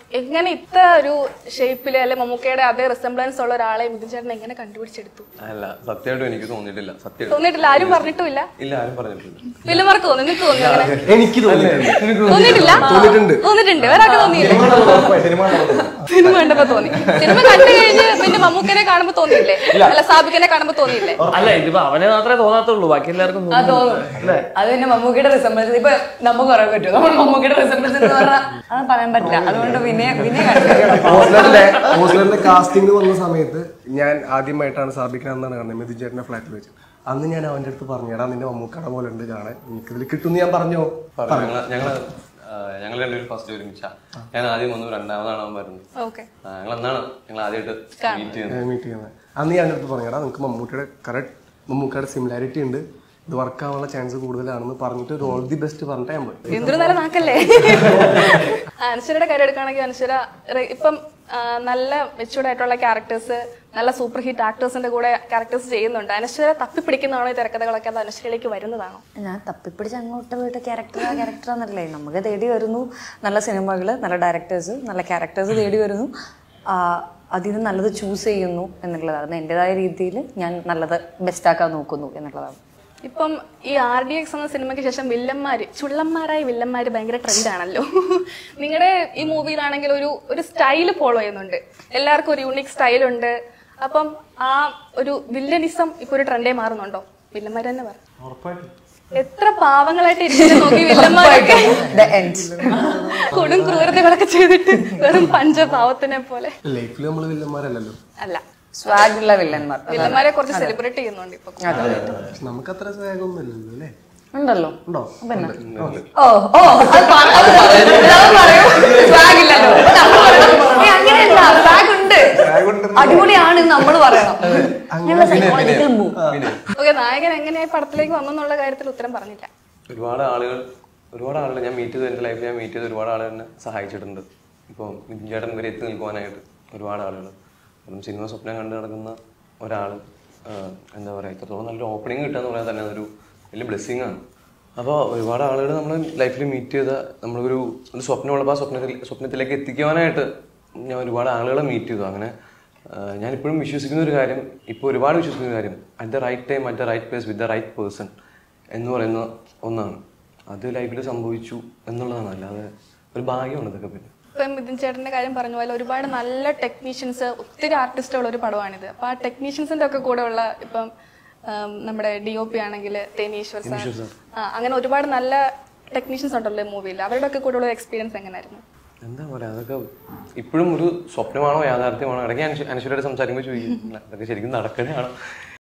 എങ്ങനെ ഇത്ര ഒരു ഷേപ്പില് അല്ലെ മമ്മൂക്കയുടെ അതേ റിസംബ്ലൻസ് ഉള്ള ഒരാളെ മിഥുൻ ചേട്ടൻ എങ്ങനെ കണ്ടുപിടിച്ചെടുത്തു അല്ല സത്യമായിട്ടും എനിക്ക് തോന്നിയിട്ടില്ല സത്യം തോന്നിയിട്ടില്ല ആരും പറഞ്ഞിട്ടുമില്ല ഇല്ല ആരും പറഞ്ഞിട്ടില്ല വില്ലമാർക്ക് തോന്നി നിനക്ക് തോന്നി അങ്ങനെ എനിക്ക് തോന്നിയിട്ടുണ്ട് തോന്നിയിട്ടില്ല തോന്നിയിട്ടുണ്ട് വേറെ ആർക്ക് തോന്നിയില്ല സിനിമ കണ്ടപ്പോ തോന്നി സിനിമ കണ്ടു കഴിഞ്ഞ് പിന്നെ മമ്മൂക്കനെ കാണുമ്പോ തോന്നിയില്ലേ അല്ല സാബിക്കിനെ കാണുമ്പോ തോന്നിയില്ലേ അല്ല ഇതിപ്പോ അവനെ മാത്രമേ തോന്നാത്തുള്ളൂ ബാക്കി എല്ലാവർക്കും ആ തോന്നും അത് തന്നെ മമ്മൂക്കിയുടെ റിസംബ്ലൻസ് ഇപ്പൊ നമുക്ക് പറയാൻ പറ്റുമോ നമ്മൾ മമ്മൂക്കിയുടെ റിസംബ്ലൻസ് എന്ന് പറഞ്ഞാൽ അത് പറയാൻ പറ്റില്ല അതുകൊണ്ട് പിന്നെ പിന്നെ കാണിക്കാം ഓസ്ലറിന്റെ ഓസ്ലറിന്റെ കാസ്റ്റിംഗ് വന്ന സമയത്ത് ഞാൻ ആദ്യമായിട്ടാണ് സാബിക്കാണെന്നാണ് കാണുന്നത് മെതിൻ ചേട്ടന്റെ ഫ്ലാറ്റിൽ വെച്ച് അന്ന് ഞാൻ അവന്റെ അടുത്ത് പറഞ്ഞു എടാ നിന്റെ മമ്മൂക്കട പോലെ ഉണ്ട് കാണാൻ എനിക്കിതിൽ കിട്ടുമെന്ന് ഞാൻ പറഞ്ഞോ ഞങ്ങള് ഞങ്ങള് ആ, ഞങ്ങൾ രണ്ടുപേരും ഫസ്റ്റ് ഒരുമിച്ചാ ഞാൻ ആദ്യം വന്നു രണ്ടാമതാണ് അവൻ വരുന്നത് ഓക്കെ ആ, ഞങ്ങൾ എന്നാണ് ഞങ്ങൾ ആദ്യമായിട്ട് മീറ്റ് ചെയ്യുന്നത് മീറ്റ് ചെയ്യുന്നത് അന്ന് ഞാൻ അടുത്ത് പറഞ്ഞു എടാ നിങ്ങൾക്ക് മമ്മൂട്ടിയുടെ കറക്റ്റ് മമ്മൂക്കയുടെ സിമിലാരിറ്റി ഉണ്ട് ഇത് വർക്ക് ആവാനുള്ള ചാൻസ് കൂടുതലാണെന്ന് പറഞ്ഞിട്ട് ഒരു ഓൾ ദി ബെസ്റ്റ് പറഞ്ഞിട്ട് ഞാൻ പോയി എന്തൊരു നല്ല നാക്കല്ലേ അനശ്വരയുടെ കാര്യം എടുക്കുകയാണെങ്കിൽ അനശ്വര റെ- ഇപ്പം ആ, നല്ല മെച്ചൂർഡ് ആയിട്ടുള്ള ക്യാരക്ടേഴ്സ് നല്ല സൂപ്പർ ഹിറ്റ് ആക്ടേഴ്സിന്റെ കൂടെ ക്യാരക്ടേഴ്സ് ചെയ്യുന്നുണ്ട് അനശ്വര തപ്പിപ്പിടിക്കുന്നതാണോ ഈ തിരക്കഥകളൊക്കെ അത് അനശ്വരയിലേക്ക് വരുന്നതാണോ ഞാൻ തപ്പിപ്പിടിച്ച് അങ്ങോട്ട് പോയിട്ട് ക്യാരക്ടർ ക്യാരക്ടർ എന്നല്ലേ നമുക്ക് തേടി വരുന്നു നല്ല സിനിമകൾ നല്ല ഡയറക്ടേഴ്സ് നല്ല ക്യാരക്ടേഴ്സ് തേടി വരുന്നു ആ, അതിൽ നിന്ന് നല്ലത് ചൂസ് ചെയ്യുന്നു എന്നുള്ളതാണ് എൻ്റെതായ രീതിയിൽ ഞാൻ നല്ലത് ബെസ്റ്റാക്കാൻ നോക്കുന്നു എന്നുള്ളതാണ് ഇപ്പം ഈ ആർ ഡി എക്സ് എന്ന സിനിമയ്ക്ക് ശേഷം വില്ലന്മാര് ചുള്ളന്മാരായ വില്ലന്മാര് ഭയങ്കര ട്രെൻഡാണല്ലോ നിങ്ങളുടെ ഈ മൂവിയിലാണെങ്കിൽ ഒരു ഒരു സ്റ്റൈല് ഫോളോ ചെയ്യുന്നുണ്ട് എല്ലാവർക്കും ഒരു യൂണിക് സ്റ്റൈലുണ്ട് അപ്പം ആ ഒരു വില്ലനിസം ഇപ്പൊ ഒരു ട്രെൻഡേ മാറുന്നുണ്ടോ വില്ലന്മാര് തന്നെ പറ എത്ര പാവങ്ങളായിട്ട് ഇരിക്കുന്നത് നോക്കി വില്ലന്മാരൊക്കെ ദ എൻഡ് കൊടും ക്രൂരതകളൊക്കെ ചെയ്തിട്ട് വെറും പഞ്ചപാവത്തിനെ പോലെ ലൈഫിൽ നമ്മൾ വില്ലന്മാരല്ലല്ലോ അല്ല സ്വാഗ് ഉള്ള വില്ലന്മാർ വില്ലന്മാരെ കുറച്ച് സെലിബ്രേറ്റ് ചെയ്യുന്നുണ്ട് ഇപ്പൊ പക്ഷെ നമുക്ക് അത്ര സ്നേഹമൊന്നും ഇല്ലല്ലോ അല്ലേ ഉണ്ടല്ലോ ഉണ്ടോ പിന്നെ ഓ ഓ അത് പറ- അത് പറ- അത് പറയൂ സ്വാഗ് ഇല്ലല്ലോ അത് പറയണം. ഏയ് അങ്ങനെയല്ല സ്വാഗ് ഉണ്ട് അടിപൊളിയാണ് നമ്മൾ പറയണം ഞങ്ങളുടെ സൈക്കോളജിക്കൽ മൂവ് ഓക്കെ നായകൻ എങ്ങനെയായി പടത്തിലേക്ക് വന്നെന്നുള്ള കാര്യത്തിൽ ഉത്തരം പറഞ്ഞില്ല ഒരുപാട് ആളുകൾ ഒരുപാട് ആളുകൾ ഞാൻ മീറ്റ് ചെയ്ത് എൻ്റെ ലൈഫിൽ ഞാൻ മീറ്റ് ചെയ്ത് ഒരുപാട് ആളുകൾ എന്നെ സഹായിച്ചിട്ടുണ്ട് ഇപ്പോൾ മിഥുൻ ചേട്ടൻ വരെ എത്തി നിൽക്കുവാനായിട്ട് ഒരുപാട് ആളുകൾ അപ്പം സിനിമ സ്വപ്നം കണ്ടു നടക്കുന്ന ഒരാൾ എന്താ പറയുക ഇത്രത്തോളം നല്ലൊരു ഓപ്പണിങ് കിട്ടുക എന്ന് പറയാൻ തന്നെ അതൊരു വലിയ ബ്ലെസ്സിങ് ആണ് അപ്പോൾ ഒരുപാട് ആളുകൾ നമ്മൾ ലൈഫിൽ മീറ്റ് ചെയ്ത നമ്മളൊരു ഒരു സ്വപ്നമുള്ളപ്പോൾ ആ സ്വപ്നത്തിൽ സ്വപ്നത്തിലേക്ക് എത്തിക്കുവാനായിട്ട് ഞാൻ ഒരുപാട് ആളുകളെ മീറ്റ് ചെയ്തു അങ്ങനെ ആഹ് ഞാൻ ഇപ്പോഴും വിശ്വസിക്കുന്ന ഒരു കാര്യം ഇപ്പോൾ ഒരുപാട് വിശ്വസിക്കുന്ന ഒരു കാര്യം at the right time at the right place with the right person എന്ന് പറയുന്ന ഒന്നാണ് അത് ലൈഫിൽ സംഭവിച്ചു എന്നുള്ളതാണ് അല്ലാതെ ഒരു ഭാഗ്യമാണ് ഇതൊക്കെ പിന്നെ ഇപ്പം മിഥുൻ ചേട്ടന്റെ കാര്യം പറഞ്ഞ പോലെ ഒരുപാട് നല്ല ടെക്നീഷ്യൻസ് ഒത്തിരി ആർട്ടിസ്റ്റുള്ള ഒരു പടമാണിത് അപ്പൊ ആ ടെക്നീഷ്യൻസിന്റെ ഒക്കെ കൂടെ ഉള്ള ഇപ്പം ആം, നമ്മുടെ ഡി ഒ പി ആണെങ്കിൽ തേനീശ്വർ സാർ ആ, അങ്ങനെ ഒരുപാട് നല്ല ടെക്നീഷ്യൻസ് ഉണ്ടല്ലോ മൂവിയിൽ അവരുടെ ഒക്കെ കൂടെ ഉള്ള എക്സ്പീരിയൻസ് എങ്ങനെയായിരുന്നു എന്താ പറയുക അതൊക്കെ ഇപ്പോഴും ഒരു സ്വപ്നമാണോ യാഥാർത്ഥ്യമാണോ ഇടയ്ക്ക് അനുശ്വരയോട് സംസാരിക്കുമ്പോൾ ചോദിക്കും "അല്ല, അതൊക്കെ ശരിക്കും നടക്കണയാണോ